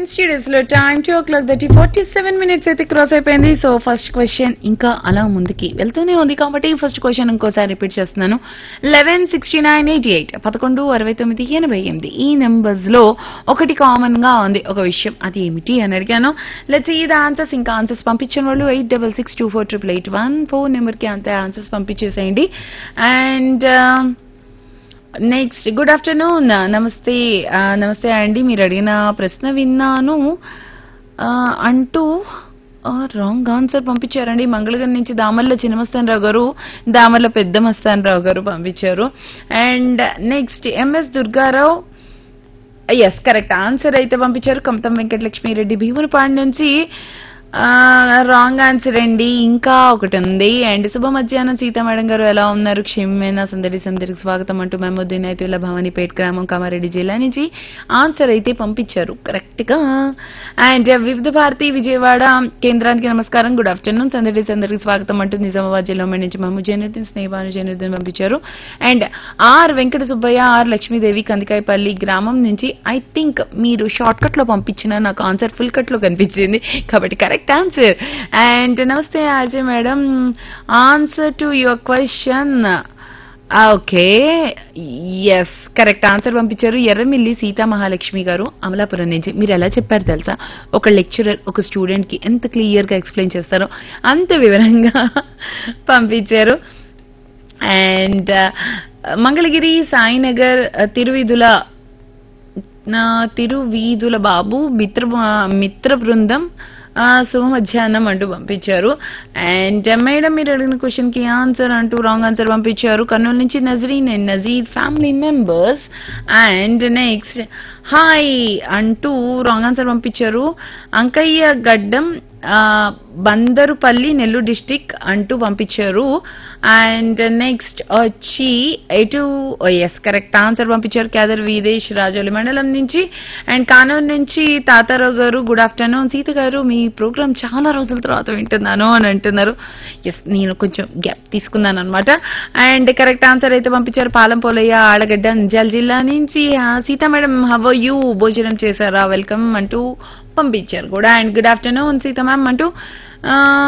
studios లో time two o'clock thirty forty seven minutes అయితే cross అయిపోయింది so first question ఇంకా అలా ముందుకి వెళ్తూనే ఉంది కాబట్టి ఫస్ట్ క్వశ్చన్ ఇంకోసారి రిపీట్ చేస్తున్నాను eleven sixty nine eighty eight పదకొండు అరవై తొమ్మిది ఎనభై ఎనిమిది ఈ నెంబర్స్ లో ఒకటి కామన్ గా ఉంది ఒక విషయం అది ఏమిటి అని అడిగాను లెట్స్ ఈ ఆన్సర్స్ ఇంకా ఆన్సర్స్ పంపించిన వాళ్ళు eight double six two four triple eight one four number కి అంతే ఆన్సర్స్ పంపించేసేయండి అండ్ నెక్స్ట్ గుడ్ ఆఫ్టర్నూన్ నమస్తే ఆ, నమస్తే అండి మీరు అడిగిన ప్రశ్న విన్నాను ఆ, అంటూ రాంగ్ ఆన్సర్ పంపించారండి మంగళగిరి నుంచి దామర్ల చిన్నమస్తాన్ రావు గారు దామర్ల పెద్ద మస్తాన్ రావు గారు పంపించారు and next M S Durgarao yes correct answer అయితే పంపించారు కమతం వెంకటలక్ష్మి రెడ్డి భీములపాడు నుంచి రాంగ్ ఆన్సర్ అండి ఇంకా ఒకటి ఉంది అండ్ శుభ మధ్యాహ్నం సీతా మేడం గారు ఎలా ఉన్నారు క్షేమమైన సందడి సందడికి స్వాగతం అంటూ మహమూద్దీన్ ఐతుల్లా భవానీపేట్ గ్రామం కామారెడ్డి జిల్లా నుంచి ఆన్సర్ అయితే పంపించారు కరెక్ట్ గా అండ్ వివిధ భారతి విజయవాడ కేంద్రానికి నమస్కారం గుడ్ ఆఫ్టర్నూన్ సందడి సందడికి స్వాగతం అంటూ నిజామాబాద్ జిల్లా ఉమ్మడి నుంచి మహమూద్ జైనుద్దీన్ స్నేహాను జైనుద్దీన్ పంపించారు and R Venkata Subbaiah R Lakshmidevi Kandikayapalli గ్రామం నుంచి ఐ థింక్ మీరు షార్ట్ కట్ లో పంపించిన నాకు ఆన్సర్ ఫుల్ కట్ లో కనిపించింది కాబట్టి కరెక్ట్ ఆన్సర్ అండ్ నమస్తే Ajay madam answer to your question okay yes correct answer పంపించారు ఎర్రమిల్లి సీతా మహాలక్ష్మి గారు అమలాపురం నుంచి మీరు ఎలా చెప్పారు తెలుసా ఒక లెక్చరర్ ఒక స్టూడెంట్ కి ఎంత క్లియర్ గా ఎక్స్ప్లెయిన్ చేస్తారో అంత వివరంగా పంపించారు అండ్ మంగళగిరి సాయినగర్ తిరువిధుల నా తిరువీధుల బాబు మిత్ర మిత్ర బృందం ఆ, శుభ మధ్యాహ్నం అంటూ పంపించారు అండ్ మేడం మీరు అడిగిన క్వశ్చన్ కి ఆన్సర్ అంటూ రాంగ్ ఆన్సర్ పంపించారు కర్నూలు నుంచి Nazreen and Nazeer family members and next hi అంటూ రాంగ్ ఆన్సర్ పంపించారు అంకయ్య గడ్డం ఆ, బందరుపల్లి నెల్లూరు డిస్టిక్ అంటూ పంపించారు అండ్ నెక్స్ట్ వచ్చి ఎటు ఎస్ కరెక్ట్ ఆన్సర్ పంపించారు కేదర్ వీరేష్ రాజోలి మండలం నుంచి అండ్ కానూరు నుంచి తాతారావు గారు గుడ్ ఆఫ్టర్నూన్ సీత గారు మీ ప్రోగ్రామ్ చాలా రోజుల తర్వాత వింటున్నాను అని అంటున్నారు ఎస్ నేను కొంచెం గ్యాప్ తీసుకున్నాను అనమాట అండ్ కరెక్ట్ ఆన్సర్ అయితే పంపించారు పాలం పోలయ్య ఆళ్ళగడ్డ నిజాల్ జిల్లా నుంచి ఆ, సీతా మేడం హవ్ యూ భోజనం చేశారా వెల్కమ్ అంటూ పంపించారు కూడా and good afternoon Sita ma'am అంటూ ఆ,